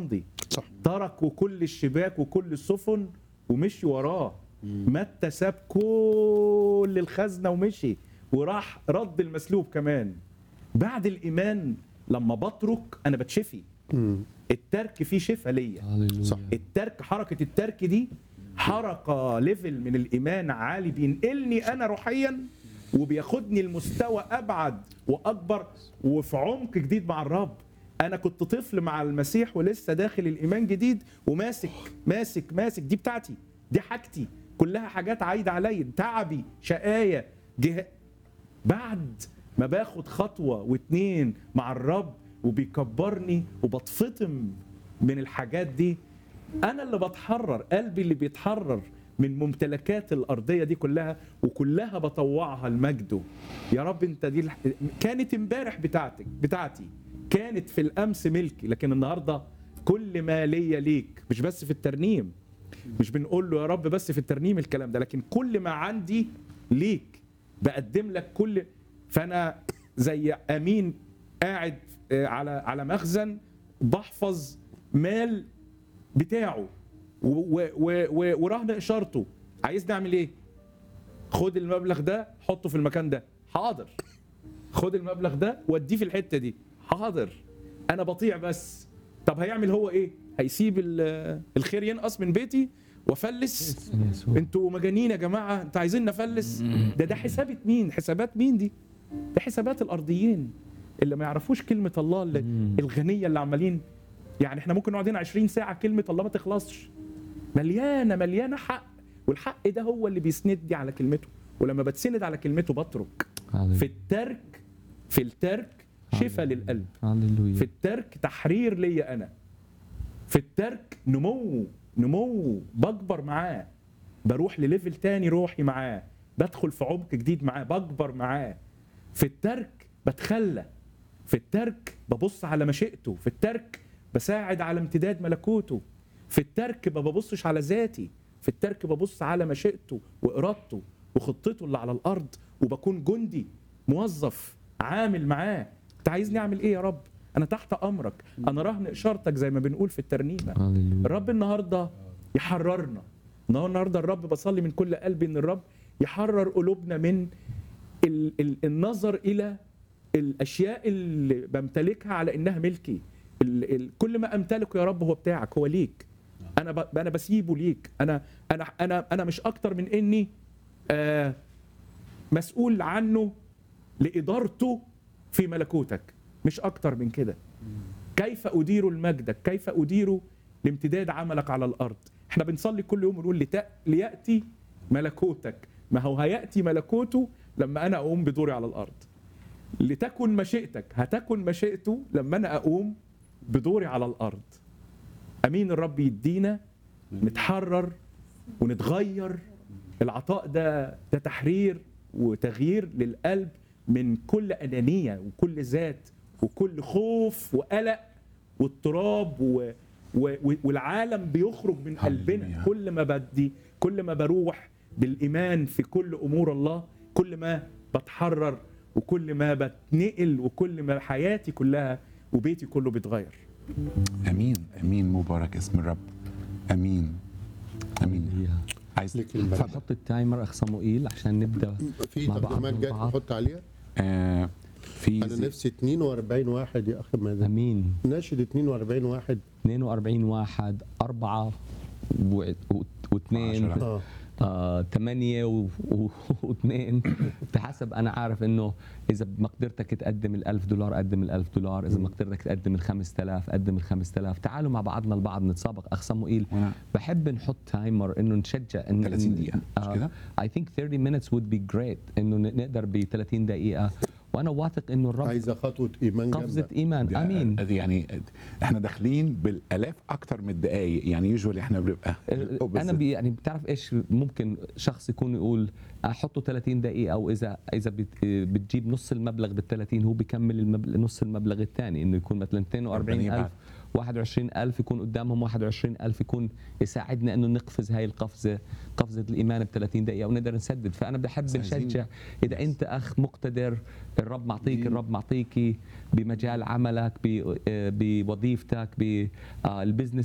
يمضي صح تركوا كل الشباك وكل السفن ومشي وراه متى ساب كل الخزنه ومشي وراح رد المسلوب كمان بعد الايمان لما بترك انا بتشفي مم. الترك فيه شفاء ليا هللويا صح. الترك حركه الترك دي حركه ليفل من الايمان عالي بينقلني انا روحيا وبياخدني لمستوى ابعد واكبر وفي عمق جديد مع الرب انا كنت طفل مع المسيح ولسه داخل الايمان جديد وماسك ماسك ماسك دي بتاعتي دي حاجتي كلها حاجات عايده عليا تعبي شقايه جه... بعد ما باخد خطوة واتنين مع الرب وبيكبرني وبتفطم من الحاجات دي أنا اللي بتحرر قلبي اللي بيتحرر من ممتلكات الأرضية دي كلها وكلها بطوعها لمجده يا رب أنت دي الح... كانت امبارح بتاعتك بتاعتي كانت في الأمس ملكي لكن النهاردة كل ما ليا ليك مش بس في الترنيم مش بنقول له يا رب بس في الترنيم الكلام ده لكن كل ما عندي ليك بقدم لك كل فانا زي امين قاعد آه، على على مخزن بحفظ مال بتاعه و- و- و- و- ورهن اشارته عايز نعمل ايه خد المبلغ ده حطه في المكان ده حاضر خد المبلغ ده وديه في الحته دي حاضر انا بطيع بس طب هيعمل هو ايه هيسيب ال- الخير ينقص من بيتي وافلس يسوع انتوا مجانين يا جماعه انتوا عايزين نفلس ده ده حسابة مين حسابات مين دي ده حسابات الارضيين اللي ما يعرفوش كلمه الله اللي مم. الغنيه اللي عمالين يعني احنا ممكن نقعد هنا 20 ساعه كلمه الله ما تخلصش مليانه مليانه حق والحق ده هو اللي بيسندني على كلمته ولما بتسند على كلمته بترك في الترك في الترك شفاء للقلب في هللويا الترك تحرير ليا انا في الترك نمو نمو بكبر معاه بروح لليفل تاني روحي معاه بدخل في عمق جديد معاه بكبر معاه في الترك بتخلى في الترك ببص على مشيئته في الترك بساعد على امتداد ملكوته في الترك ما ببصش على ذاتي في الترك ببص على مشيئته وارادته وخطته اللي على الارض وبكون جندي موظف عامل معاه انت عايزني اعمل ايه يا رب انا تحت امرك انا رهن اشارتك زي ما بنقول في الترنيمه هللويا الرب النهارده يحررنا النهارده الرب بصلي من كل قلبي ان الرب يحرر قلوبنا من ال ال النظر الى الاشياء اللي بمتلكها على انها ملكي ال ال كل ما امتلكه يا رب هو بتاعك هو ليك انا ب انا بسيبه ليك انا انا انا انا مش اكتر من اني آه مسؤول عنه لادارته في ملكوتك مش اكتر من كده كيف ادير لمجدك كيف ادير لامتداد عملك على الارض احنا بنصلي كل يوم ونقول لت... لياتي ملكوتك ما هو هياتي ملكوته لما انا اقوم بدوري على الارض لتكن مشيئتك هتكن مشيئته لما انا اقوم بدوري على الارض امين الرب يدينا نتحرر ونتغير العطاء ده ده تحرير وتغيير للقلب من كل انانيه وكل ذات وكل خوف وقلق واضطراب و و والعالم بيخرج من قلبنا هللويا. كل ما بدي كل ما بروح بالايمان في كل امور الله كل ما بتحرر وكل ما بتنقل وكل ما حياتي كلها وبيتي كله بيتغير امين امين مبارك اسم الرب امين امين هللويا. عايز لك المجد. حط التايمر اخ صموئيل عشان نبدا في مع بعض تقديمات مع جايه بعض. نحط عليها آه في انا زي- نفسي 42 واحد يا اخي مازن امين ناشد 42 واحد 42 واحد أربعة واثنين عشرة. اه آه، ثمانية و- و- واثنين بحسب أنا عارف إنه إذا بمقدرتك تقدم الألف دولار قدم الألف دولار إذا مقدرتك تقدم الخمس تلاف قدم الخمس تلاف تعالوا مع بعضنا البعض نتسابق أخ صموئيل وأنا بحب نحط تايمر إنه نشجع إن 30 دقيقة، مش كده؟ I think 30 minutes would be great إنه ن- نقدر ب 30 دقيقة وأنا واثق إنه الرب عايزه خطوه ايمان قفزة جنبك إيمان ده- أمين ده يعني احنا داخلين بالالاف اكتر من الدقائق يعني يوجوالي احنا بنبقى انا بي يعني بتعرف ايش ممكن شخص يكون يقول احطه 30 دقيقه او اذا اذا بت- بتجيب نص المبلغ بال 30 هو بيكمل المبلغ نص المبلغ الثاني انه يكون مثلا 42000 يبعت. 21000 يكون قدامهم 21000 يكون يساعدنا انه نقفز هاي القفزه قفزه الايمان ب 30 دقيقه ونقدر نسدد فانا بحب بس عايزين- نشجع اذا انت اخ مقتدر الرب معطيك الرب معطيكي بمجال عملك ب- آه، بوظيفتك بالبزنس